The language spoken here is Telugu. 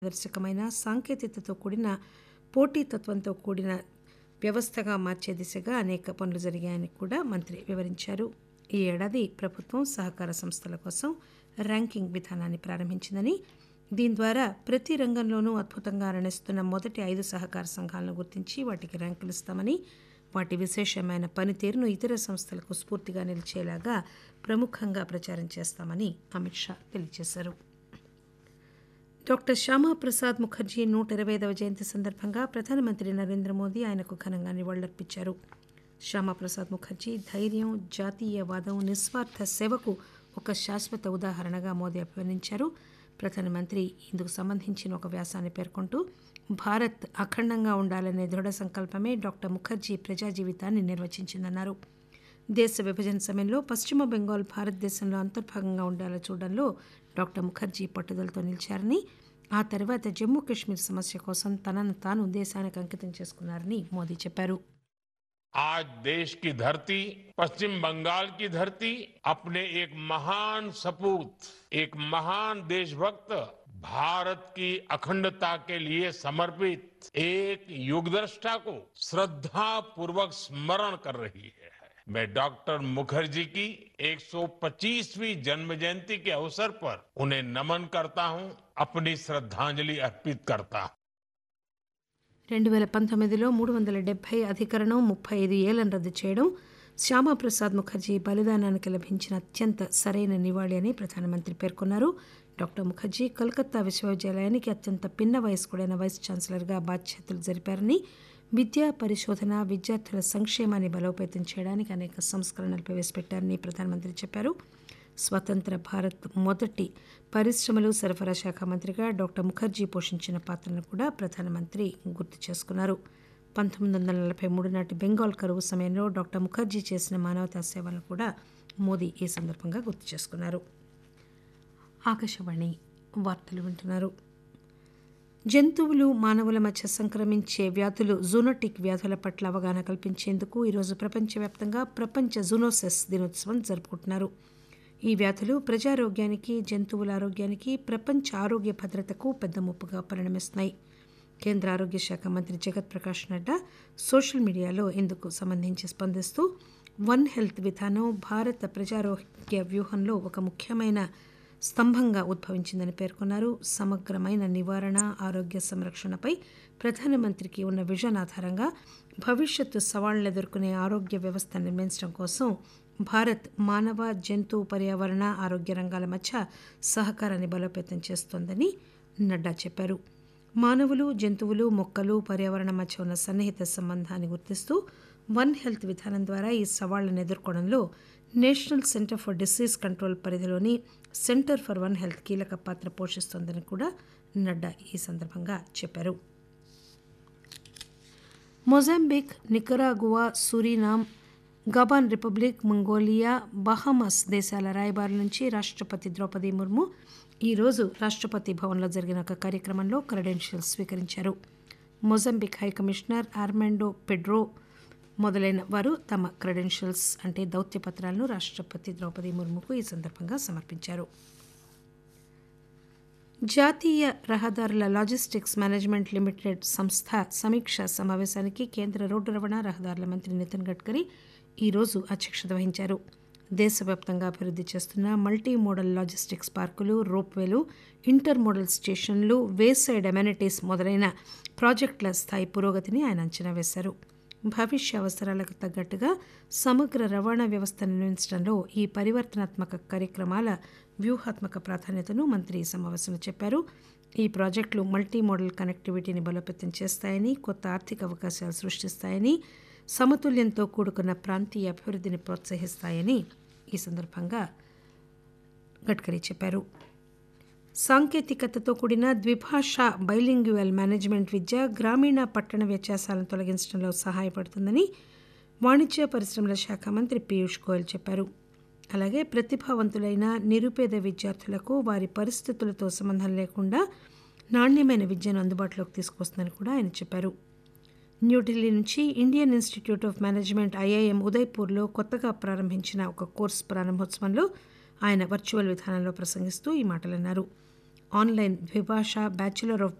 పారదర్శకమైన సాంకేతికతతో కూడిన పోటీతత్వంతో కూడిన వ్యవస్థగా మార్చే దిశగా అనేక పనులు జరిగాయని కూడా మంత్రి వివరించారు ఈ ఏడాది ప్రభుత్వం సహకార సంస్థల కోసం ర్యాంకింగ్ విధానాన్ని ప్రారంభించిందని దీని ద్వారా ప్రతి రంగంలోనూ అద్భుతంగా రాణిస్తున్న మొదటి ఐదు సహకార సంఘాలను గుర్తించి వాటికి ర్యాంకులు ఇస్తామని వాటి విశేషమైన పనితీరును ఇతర సంస్థలకు స్ఫూర్తిగా నిలిచేలాగా ప్రముఖంగా ప్రచారం చేస్తామని అమిత్ షా తెలియజేశారు డాక్టర్ శ్యామాప్రసాద్ ముఖర్జీ నూట ఇరవై ఐదవ జయంతి సందర్భంగా ప్రధానమంత్రి నరేంద్ర మోదీ ఆయనకు ఘనంగా నివాళులర్పించారు శ్యామాప్రసాద్ ముఖర్జీ ధైర్యం జాతీయవాదం నిస్వార్థ సేవకు ఒక శాశ్వత ఉదాహరణగా మోదీ అభివర్ణించారు ప్రధానమంత్రి ఇందుకు సంబంధించిన ఒక వ్యాసాన్ని పేర్కొంటూ భారత్ అఖండంగా ఉండాలనే దృఢ సంకల్పమే డాక్టర్ ముఖర్జీ ప్రజా జీవితాన్ని నిర్వచించిందన్నారు దేశ విభజన సమయంలో పశ్చిమ బెంగాల్ భారతదేశంలో అంతర్భాగంగా ఉండాలో చూడడంలో డాక్టర్ ముఖర్జీ పట్టుదలతో నిలిచారని ఆ తర్వాత జమ్మూ కాశ్మీర్ సమస్య కోసం తనను తాను దేశానికి అంకితం చేసుకున్నారని మోదీ చెప్పారు आज देश की धरती पश्चिम बंगाल की धरती अपने एक महान सपूत एक महान देशभक्त भारत की अखंडता के लिए समर्पित एक युगदृष्टा को श्रद्धा पूर्वक स्मरण कर रही है मैं डॉक्टर मुखर्जी की 125वीं जन्म जयंती के अवसर पर उन्हें नमन करता हूं अपनी श्रद्धांजलि अर्पित करता हूं రెండు వేల పంతొమ్మిదిలో మూడు వందల డెబ్బై అధికరణం ముప్పై ఐదు ఏళ్లను రద్దు చేయడం శ్యామాప్రసాద్ ముఖర్జీ బలిదానానికి లభించిన అత్యంత సరైన నివాళి అని ప్రధానమంత్రి పేర్కొన్నారు డాక్టర్ ముఖర్జీ కోల్కతా విశ్వవిద్యాలయానికి అత్యంత పిన్న వయస్కుడైన వైస్ ఛాన్సలర్గా బాధ్యతలు జరిపారని విద్యా పరిశోధన విద్యార్థుల సంక్షేమాన్ని బలోపేతం చేయడానికి అనేక సంస్కరణలు ప్రవేశపెట్టారని ప్రధానమంత్రి చెప్పారు స్వతంత్ర భారత్ మొదటి పరిశ్రమలు సరఫరా శాఖ మంత్రిగా డాక్టర్ ముఖర్జీ పోషించిన పాత్రను కూడా ప్రధానమంత్రి గుర్తు చేసుకున్నారు పంతొమ్మిది వందల నలభై మూడు నాటి బెంగాల్ కరువు సమయంలో డాక్టర్ ముఖర్జీ చేసిన మానవతా సేవలను కూడా మోదీ ఈ సందర్భంగా గుర్తు చేసుకున్నారు ఆకాశవాణి వార్తలు వింటున్నారు జంతువులు మానవుల మధ్య సంక్రమించే వ్యాధులు జూనోటిక్ వ్యాధుల పట్ల అవగాహన కల్పించేందుకు ఈరోజు ప్రపంచవ్యాప్తంగా ప్రపంచ జూనోసెస్ దినోత్సవం జరుపుకుంటున్నారు ఈ వ్యాధులు ప్రజారోగ్యానికి జంతువుల ఆరోగ్యానికి ప్రపంచ ఆరోగ్య భద్రతకు పెద్ద ముప్పుగా పరిణమిస్తున్నాయి కేంద్ర ఆరోగ్య శాఖ మంత్రి జగత్ ప్రకాష్ నడ్డా సోషల్ మీడియాలో ఇందుకు సంబంధించి స్పందిస్తూ వన్ హెల్త్ విధానం భారత ప్రజారోగ్య వ్యూహంలో ఒక ముఖ్యమైన స్తంభంగా ఉద్భవించిందని పేర్కొన్నారు సమగ్రమైన నివారణ ఆరోగ్య సంరక్షణపై ప్రధానమంత్రికి ఉన్న విజన్ ఆధారంగా భవిష్యత్తు సవాళ్లు ఎదుర్కొనే ఆరోగ్య వ్యవస్థ నిర్మించడం కోసం భారత్ మానవ జంతు పర్యావరణ ఆరోగ్య రంగాల మధ్య సహకారాన్ని బలోపేతం చేస్తోందని నడ్డా చెప్పారు మానవులు జంతువులు మొక్కలు పర్యావరణం మధ్య ఉన్న సన్నిహిత సంబంధాన్ని గుర్తిస్తూ వన్ హెల్త్ విధానం ద్వారా ఈ సవాళ్లను ఎదుర్కోవడంలో national centre for disease control పరిధిలోని సెంటర్ ఫర్ వన్ హెల్త్ కీలక పాత్ర పోషిస్తోందని కూడా నడ్డా ఈ సందర్భంగా చెప్పారు Mozambique Nicaragua Suriname Gabon republic Mongolia Bahamas దేశాల రాయబారుల నుంచి రాష్ట్రపతి ద్రౌపది ముర్ము ఈరోజు రాష్ట్రపతి భవన్లో జరిగిన ఒక కార్యక్రమంలో క్రెడెన్షియల్స్ స్వీకరించారు మొజాంబిక్ హైకమిషనర్ ఆర్మాండో పెడ్రో మొదలైన వారు తమ క్రెడెన్షియల్స్ అంటే దౌత్య పత్రాలను రాష్ట్రపతి ద్రౌపది ముర్ముకు ఈ సందర్భంగా సమర్పించారు జాతీయ రహదారుల లాజిస్టిక్స్ మేనేజ్మెంట్ లిమిటెడ్ సంస్థ సమీక్ష సమావేశానికి కేంద్ర రోడ్డు రవాణా రహదారుల మంత్రి నితిన్ గడ్కరీ ఈరోజు అధ్యక్షత వహించారు దేశవ్యాప్తంగా అభివృద్ధి చేస్తున్న మల్టీ మోడల్ లాజిస్టిక్స్ పార్కులు రోప్వేలు ఇంటర్ మోడల్ స్టేషన్లు వేసైడ్ అమెనిటీస్ మొదలైన ప్రాజెక్టుల స్థాయి పురోగతిని ఆయన అంచనా వేశారు భవిష్య అవసరాలకు తగ్గట్టుగా సమగ్ర రవాణా వ్యవస్థ నిర్మించడంలో ఈ పరివర్తనాత్మక కార్యక్రమాల వ్యూహాత్మక ప్రాధాన్యతను మంత్రి ఈ సమావేశంలో చెప్పారు ఈ ప్రాజెక్టులు మల్టీ మోడల్ కనెక్టివిటీని బలోపేతం చేస్తాయని కొత్త ఆర్థిక అవకాశాలు సృష్టిస్తాయని సమతుల్యంతో కూడుకున్న ప్రాంతీయ అభివృద్ధిని ప్రోత్సహిస్తాయని ఈ సందర్భంగా గడ్కరీ చెప్పారు సాంకేతికతతో కూడిన ద్విభాషా బైలింగ్యువల్ మేనేజ్మెంట్ విద్య గ్రామీణ పట్టణ వ్యత్యాసాలను తొలగించడంలో సహాయపడుతుందని వాణిజ్య పరిశ్రమల శాఖ మంత్రి పీయూష్ గోయల్ చెప్పారు అలాగే ప్రతిభావంతులైన నిరుపేద విద్యార్థులకు వారి పరిస్థితులతో సంబంధం లేకుండా నాణ్యమైన విద్యను అందుబాటులోకి తీసుకొస్తుందని కూడా ఆయన చెప్పారు న్యూఢిల్లీ నుంచి Indian institute of management IIM ఉదయ్పూర్లో కొత్తగా ప్రారంభించిన ఒక కోర్సు ప్రారంభోత్సవంలో ఆయన వర్చువల్ విధానంలో ప్రసంగిస్తూ ఈ మాటలన్నారు ఆన్లైన్ ద్విభాషా బ్యాచులర్ ఆఫ్